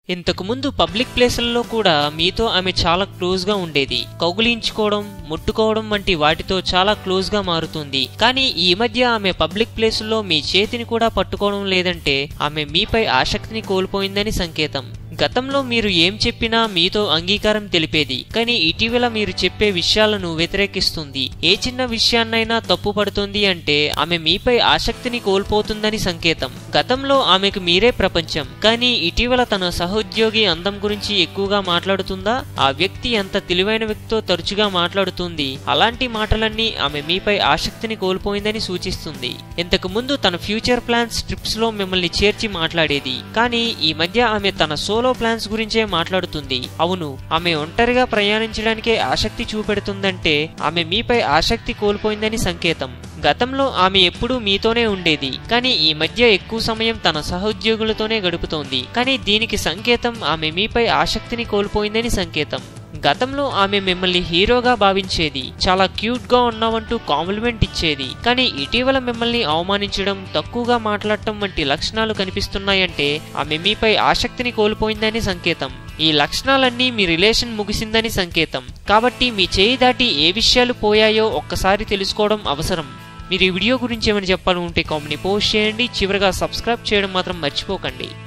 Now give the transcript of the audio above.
ఇంతకుముందు పబ్లిక్ ప్లేసుల్లో కూడా మీతో ఆమె చాలా క్లోజ్ గా ఉండేది కౌగులించుకోవడం ముట్టుకోవడం వంటి వాటితో చాలా క్లోజ్ గా మారుతుంది కానీ ఈ మధ్య ఆమె పబ్లిక్ ప్లేసుల్లో మీ చేతిని కూడా పట్టుకోవడం లేదంటే ఆమె మీపై ఆసక్తిని కోల్పోయిందని సంకేతం గతంలో మీరు ఏం చెప్పినా మీతో అంగీకారం తెలిపేది కానీ ఇటీవల మీరు చెప్పే విషయాలను వ్యతిరేకిస్తుంది ఏ చిన్న విషయాన్నైనా తప్పు పడుతుంది అంటే ఆమె మీపై ఆసక్తిని కోల్పోతుందని సంకేతం గతంలో ఆమెకు మీరే ప్రపంచం కానీ ఇటీవల తన సహోద్యోగి అందం గురించి ఎక్కువగా మాట్లాడుతుందా ఆ వ్యక్తి ఎంత తెలివైన వ్యక్తితో తరచుగా మాట్లాడుతుంది అలాంటి మాటలన్నీ ఆమె మీపై ఆసక్తిని కోల్పోయిందని సూచిస్తుంది ఇంతకు ముందు తన ఫ్యూచర్ ప్లాన్స్ ట్రిప్స్ లో మిమ్మల్ని చేర్చి మాట్లాడేది కానీ ఈ మధ్య ఆమె తన సోలో ప్లాన్స్ గురించే మాట్లాడుతుంది అవును ఆమె ఒంటరిగా ప్రయాణించడానికే ఆసక్తి చూపెడుతుందంటే ఆమె మీపై ఆసక్తి కోల్పోయిందని సంకేతం గతంలో ఆమె ఎప్పుడూ మీతోనే ఉండేది కానీ ఈ మధ్య ఎక్కువ సమయం తన సహోద్యోగులతోనే గడుపుతోంది కానీ దీనికి సంకేతం ఆమె మీపై ఆసక్తిని కోల్పోయిందని సంకేతం గతంలో ఆమె మిమ్మల్ని హీరోగా భావించేది చాలా క్యూట్ గా ఉన్నావంటూ కాంప్లిమెంట్ ఇచ్చేది కానీ ఇటీవల మిమ్మల్ని అవమానించడం తక్కువగా మాట్లాడటం వంటి లక్షణాలు కనిపిస్తున్నాయంటే ఆమె మీపై ఆసక్తిని కోల్పోయిందని సంకేతం ఈ లక్షణాలన్నీ మీ రిలేషన్ ముగిసిందని సంకేతం కాబట్టి మీ చేయి దాటి ఏ విషయాలు పోయాయో ఒక్కసారి తెలుసుకోవడం అవసరం మీరు ఈ వీడియో గురించి ఏమైనా చెప్పాలనుకుంటే కామెంట్ని పోస్ట్ చేయండి చివరిగా సబ్స్క్రైబ్ చేయడం మాత్రం మర్చిపోకండి